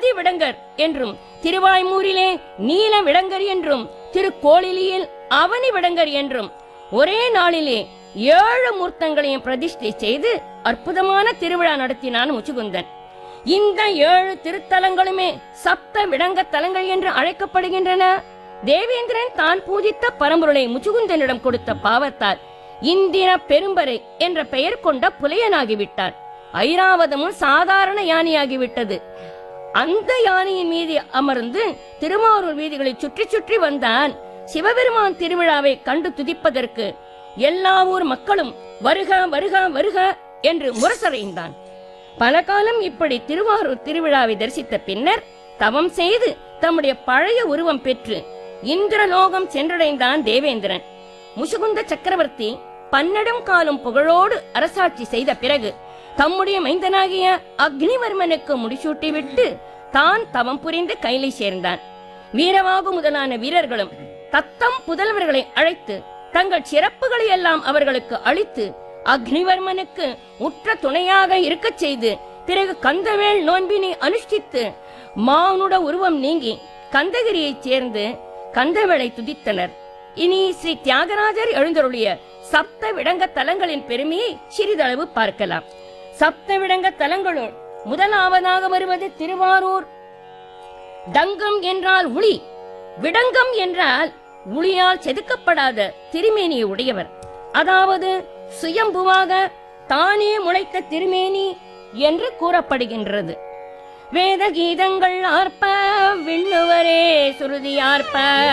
ஆதி விடங்கர் என்றும் திருவாய்மூரிலே நீல விடங்கர் என்றும் திருக்கோளிலியில் அவனி விடங்கர் என்றும் ஒரே நாளிலே ஏழு மூர்த்தங்களையும் பிரதிஷ்டை செய்து அற்புதமான திருவிழா நடத்தினான் முச்சுகுந்தன் இந்த ஏழு திருத்தலங்களுமே சப்த விடங்க தலங்கள் என்று அழைக்கப்படுகின்றன தேவேந்திரன் தான் பூஜித்த பரம்பொருளை முச்சுகுந்தனிடம் கொடுத்த பாவத்தால் இந்திர பெரும்பரை என்ற பெயர் கொண்ட புலையனாகிவிட்டார் ஐராவதமும் சாதாரண யானையாகிவிட்டது அந்த யானையின் மீது அமர்ந்து திருமாரூர் வீதிகளை சுற்றி சுற்றி வந்தான் சிவபெருமான் திருவிழாவை கண்டு துதிப்பதற்கு எல்லா ஊர் மக்களும் வருக வருக வருக என்று முரசறைந்தான் பல காலம் இப்படி திருவாரூர் திருவிழாவை தரிசித்த பின்னர் தவம் செய்து தம்முடைய பழைய உருவம் பெற்று இந்திரலோகம் சென்றடைந்தான் தேவேந்திரன் முசுகுந்த சக்கரவர்த்தி பன்னெடும் காலம் புகழோடு அரசாட்சி செய்த பிறகு தம்முடைய மைந்தனாகிய அக்னிவர்மனுக்கு முடிசூட்டிவிட்டு தான் தவம் புரிந்து கைலை சேர்ந்தான் வீரவாகு முதலான வீரர்களும் தத்தம் புதல்வர்களை அழைத்து தங்கள் சிறப்புகளை எல்லாம் அவர்களுக்கு அளித்து அக்னிவர்மனுக்கு உற்ற துணையாக இருக்கச் செய்து பிறகு கந்தவேள் நோன்பினை அனுஷ்டித்து மானுட உருவம் நீங்கி கந்தகிரியைச் சேர்ந்து கந்தவேளை துதித்தனர் இனி ஸ்ரீ தியாகராஜர் எழுந்தருளிய சப்த விடங்க தலங்களின் பெருமையை சிறிதளவு பார்க்கலாம் சப்த விடங்க தலங்களுள் முதலாவதாக வருவது திருவாரூர் டங்கம் என்றால் உளி விடங்கம் என்றால் உளியால் செதுக்கப்படாத திருமேனியை உடையவர் அதாவது சுயம்புவாக தானே முளைத்த திருமேனி என்று கூறப்படுகின்றது வேத கீதங்கள் ஆர்ப்ப விண்ணுவரே சுருதி ஆர்ப்ப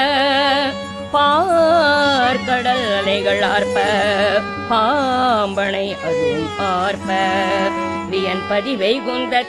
பார்க்கடல் அலைகள் ஆர்ப்ப பாம்பனை அதுவும் ஆர்ப்ப வியன்பதி வைகுந்த